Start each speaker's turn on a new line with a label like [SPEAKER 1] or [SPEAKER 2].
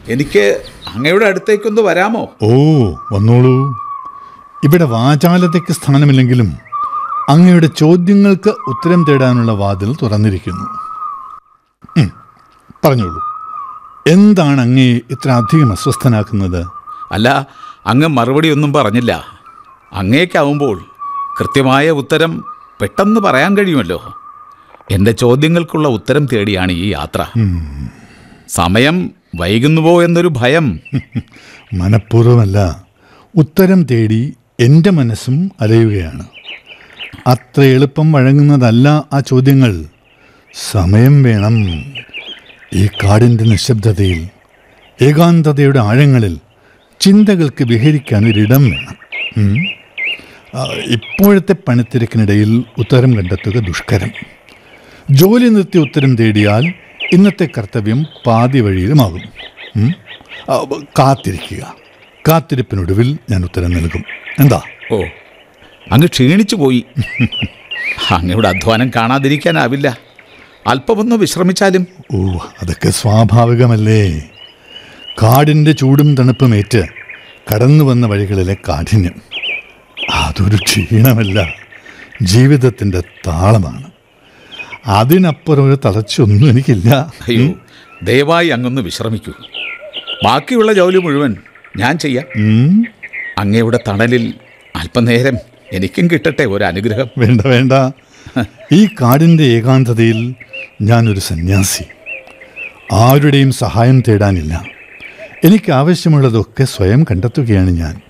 [SPEAKER 1] എനിക്ക് അങ്ങയുടെ അടുത്തേക്കൊന്ന് വരാമോ
[SPEAKER 2] ഓ വന്നോളൂ ഇവിടെ വാചാലതയ്ക്ക് സ്ഥാനമില്ലെങ്കിലും അങ്ങയുടെ ചോദ്യങ്ങൾക്ക് ഉത്തരം തേടാനുള്ള വാതിൽ തുറന്നിരിക്കുന്നു ഉം, പറഞ്ഞോളൂ എന്താണ് അങ്ങയെ ഇത്ര അധികം അസ്വസ്ഥനാക്കുന്നത്
[SPEAKER 1] അല്ല അങ്ങ് മറുപടി ഒന്നും പറഞ്ഞില്ല അങ്ങേക്കാവുമ്പോൾ കൃത്യമായ ഉത്തരം പെട്ടെന്ന് പറയാൻ കഴിയുമല്ലോ എൻ്റെ ചോദ്യങ്ങൾക്കുള്ള ഉത്തരം തേടിയാണ് ഈ യാത്ര സമയം വൈകുന്നുവോ എന്നൊരു ഭയം
[SPEAKER 2] മനഃപൂർവ്വമല്ല ഉത്തരം തേടി എൻ്റെ മനസ്സും അലയുകയാണ് അത്ര എളുപ്പം വഴങ്ങുന്നതല്ല ആ ചോദ്യങ്ങൾ സമയം വേണം ഈ കാടിൻ്റെ നിശബ്ദതയിൽ ഏകാന്തതയുടെ ആഴങ്ങളിൽ ചിന്തകൾക്ക് വിഹരിക്കാൻ ഒരിടം വേണം ഉം. ആ, ഇപ്പോഴത്തെ പണിത്തിരക്കിനിടയിൽ ഉത്തരം കണ്ടെത്തുക ദുഷ്കരം ജോലി നിർത്തി ഉത്തരം തേടിയാൽ ഇന്നത്തെ കർത്തവ്യം പാതി വഴിയിലുമാകും ഉം? ആ, ബ- കാത്തിരിക്കുക കാത്തിരിപ്പിനൊടുവിൽ ഞാൻ ഉത്തരം നൽകും എന്താ
[SPEAKER 1] ഓ അങ്ങ് ക്ഷീണിച്ചു പോയി അങ്ങയുടെ അധ്വാനം കാണാതിരിക്കാനാവില്ല അല്പമൊന്ന് വിശ്രമിച്ചാലും
[SPEAKER 2] ഓ അതൊക്കെ സ്വാഭാവികമല്ലേ കാടിൻ്റെ ചൂടും തണുപ്പുമേറ്റ് കടന്നു വന്ന വഴികളിലെ കാഠിന്യം അതൊരു ക്ഷീണമല്ല ജീവിതത്തിൻ്റെ താളമാണ് അതിനപ്പുറം ഒരു തളർച്ചയൊന്നും എനിക്കില്ല
[SPEAKER 1] അയ്യോ ദയവായി അങ്ങൊന്ന് വിശ്രമിക്കൂ ബാക്കിയുള്ള ജോലി മുഴുവൻ ഞാൻ ചെയ്യാം
[SPEAKER 2] ഉം,
[SPEAKER 1] അങ്ങയുടെ തണലിൽ അല്പനേരം എനിക്കും കിട്ടട്ടെ ഒരു അനുഗ്രഹം
[SPEAKER 2] വേണ്ട വേണ്ട ഈ കാടിൻ്റെ ഏകാന്തതയിൽ ഞാനൊരു സന്യാസി ആരുടെയും സഹായം തേടാനില്ല എനിക്ക് ആവശ്യമുള്ളതൊക്കെ സ്വയം കണ്ടെത്തുകയാണ് ഞാൻ